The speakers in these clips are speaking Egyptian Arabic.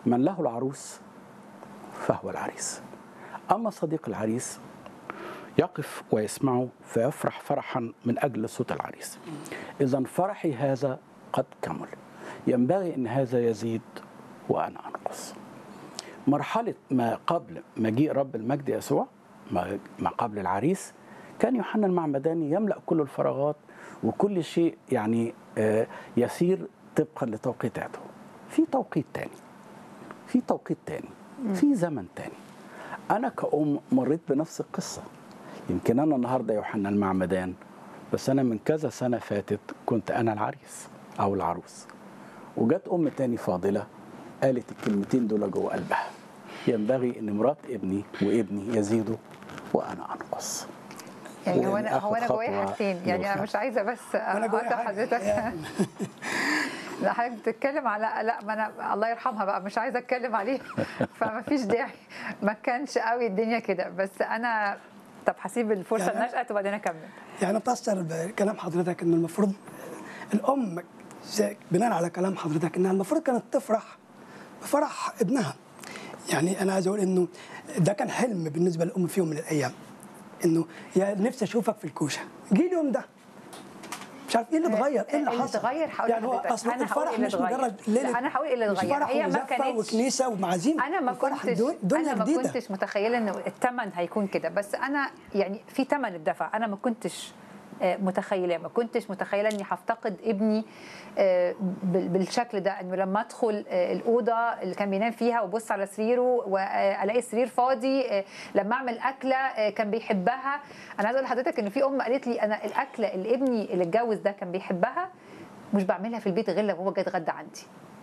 من له العروس فهو العريس أما صديق العريس يقف ويسمعه فيفرح فرحا من أجل صوت العريس إذا فرحي هذا قد كمل ينبغي أن هذا يزيد وأنا أنقص مرحلة ما قبل مجيء رب المجد يسوع ما ما قبل العريس كان يوحنا المعمداني يملأ كل الفراغات وكل شيء يعني آه، يسير طبقا لتوقيتاته في توقيت تاني في توقيت تاني في زمن تاني انا كأم مريت بنفس القصه يمكن انا النهارده يوحنا المعمدان بس انا من كذا سنه فاتت كنت انا العريس او العروس وجت ام تاني فاضله قالت الكلمتين دول جوه قلبها ينبغي ان مرات ابني وابني يزيدوا وانا انقص يعني هو انا يعني هو انا آخد جوايا خطوة حاجتين يعني انا لوحدها. مش عايزه بس وأنا جوايا اقطع حاجة. حضرتك لا حضرتك بتتكلم على لا ما انا الله يرحمها بقى مش عايزه اتكلم عليها فما فيش داعي ما كانش قوي الدنيا كده بس انا طب هسيب الفرصه يعني- لنشأت وبعدين اكمل يعني بتأثر بكلام حضرتك ان المفروض الام زي- بناء على كلام حضرتك انها المفروض كانت تفرح بفرح ابنها يعني انا عايز اقول انه ده كان حلم بالنسبه للام في يوم من الايام انه يا نفسي اشوفك في الكوشه جه اليوم ده مش عارف ايه اللي اتغير ايه اللي اللي حصل اتغير هقول يعني هو لحضرتك. اصل أنا هقول الفرح اللي مش اتغير. مجرد ليله لا، أنا هقول اللي مش اتغير. فرح هي ما وزفه كانتش- وكنيسه ومعازيم انا ما الفرح كنتش دو- دنيا انا ما جديده كنتش متخيله انه الثمن هيكون كده بس انا يعني في ثمن الدفع انا ما كنتش آه، متخيله ما كنتش متخيله اني هفتقد ابني آه، بال- بالشكل ده انه لما ادخل آه، الاوضه اللي كان بينام فيها وابص على سريره والاقي السرير فاضي آه، لما اعمل اكله آه، كان بيحبها انا عايزه اقول لحضرتك ان في ام قالت لي انا الاكله اللي ابني اللي اتجوز ده كان بيحبها مش بعملها في البيت غير لما هو جاي يتغدى عندي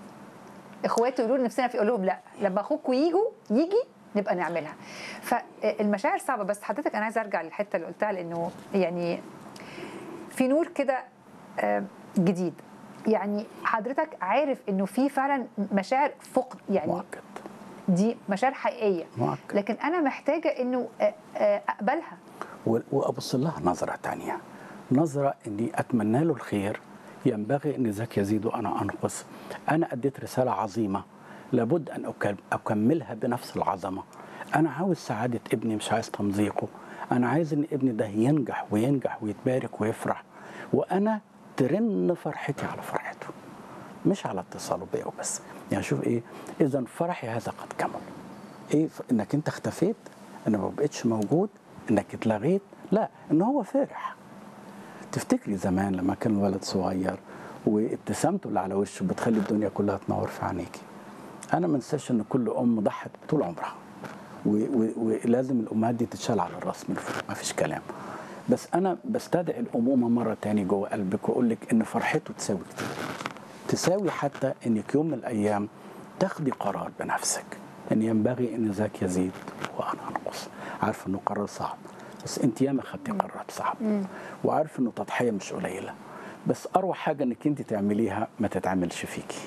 اخواته يقولوا لي نفسنا في اقول لهم لا لما اخوكوا يجوا يجي نبقى نعملها فالمشاعر صعبه بس حضرتك انا عايزه ارجع للحته اللي قلتها لانه يعني في نور كده آه، جديد يعني حضرتك عارف انه في فعلا مشاعر فقد يعني مؤكد دي مشاعر حقيقيه مؤكد لكن انا محتاجه انه آه، آه، اقبلها و- وابص لها نظره تانية نظره اني اتمنى له الخير ينبغي ان ذاك يزيد وانا انقص انا اديت رساله عظيمه لابد ان أكل- اكملها بنفس العظمه انا عاوز سعاده ابني مش عايز تمزيقه انا عايز ان ابني ده ينجح وينجح ويتبارك ويفرح وانا ترن فرحتي على فرحته مش على اتصاله بيا وبس يعني شوف ايه اذا فرحي هذا قد كمل ايه ف- انك انت اختفيت ان ما بقتش موجود انك اتلغيت لا ان هو فرح تفتكري زمان لما كان الولد صغير وابتسامته اللي على وشه بتخلي الدنيا كلها تنور في عينيكي انا ما انساش ان كل ام ضحت طول عمرها و- و- ولازم الامهات دي تتشال على الراس من فوق ما فيش كلام بس انا بستدعي الامومه مره تاني جوه قلبك واقول لك ان فرحته تساوي كتير تساوي حتى انك يوم من الايام تاخدي قرار بنفسك ان ينبغي ان ذاك يزيد وانا انقص عارفه انه قرار صعب بس انت ياما خدتي قرارات صعبه وعارف انه تضحيه مش قليله بس اروع حاجه انك انت تعمليها ما تتعملش فيكي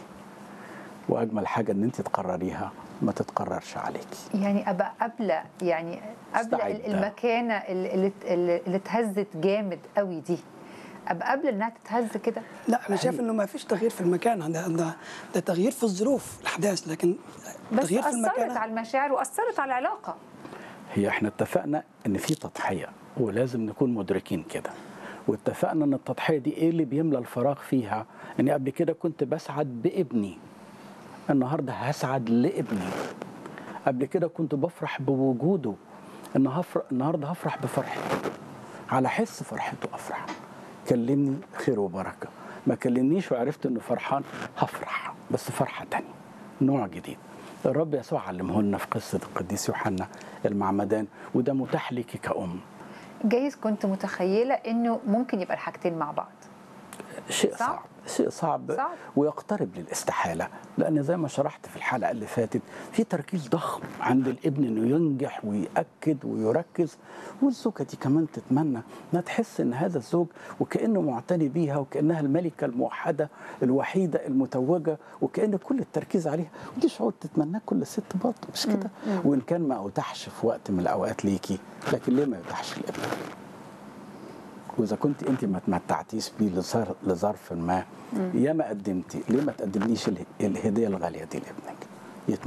واجمل حاجه ان انت تقرريها ما تتقررش عليكي يعني ابقى قابله يعني قابله مستعدة. المكانه اللي, اللي, اللي اتهزت جامد قوي دي ابقى قابله انها تتهز كده لا انا شايف انه ما فيش تغيير في المكان ده ده, ده تغيير في الظروف الاحداث لكن بس تغيير في اثرت المكان على المشاعر واثرت على العلاقه هي احنا اتفقنا ان في تضحيه ولازم نكون مدركين كده واتفقنا ان التضحيه دي ايه اللي بيملى الفراغ فيها اني قبل كده كنت بسعد بابني النهارده هسعد لابني قبل كده كنت بفرح بوجوده ان هفرح النهارده هفرح بفرحته على حس فرحته افرح كلمني خير وبركه ما كلمنيش وعرفت انه فرحان هفرح بس فرحه تانية نوع جديد الرب يسوع علمه لنا في قصه القديس يوحنا المعمدان وده متاح ليكي كأم جايز كنت متخيله انه ممكن يبقى الحاجتين مع بعض شيء صعب. صعب شيء صعب, صعب. ويقترب للاستحاله لان زي ما شرحت في الحلقه اللي فاتت في تركيز ضخم عند الابن انه ينجح ويأكد ويركز والزوجه دي كمان تتمنى انها تحس ان هذا الزوج وكانه معتني بيها وكانها الملكه الموحده الوحيده المتوجه وكان كل التركيز عليها ودي شعور تتمناه كل ست برضه مش كده وان كان ما اتاحش في وقت من الاوقات ليكي لكن ليه ما يتاحش لابنك واذا كنت انت ما تمتعتيش بيه لظر- لظرف ما يا ما قدمتي ليه ما تقدمليش اله- الهديه الغاليه دي لابنك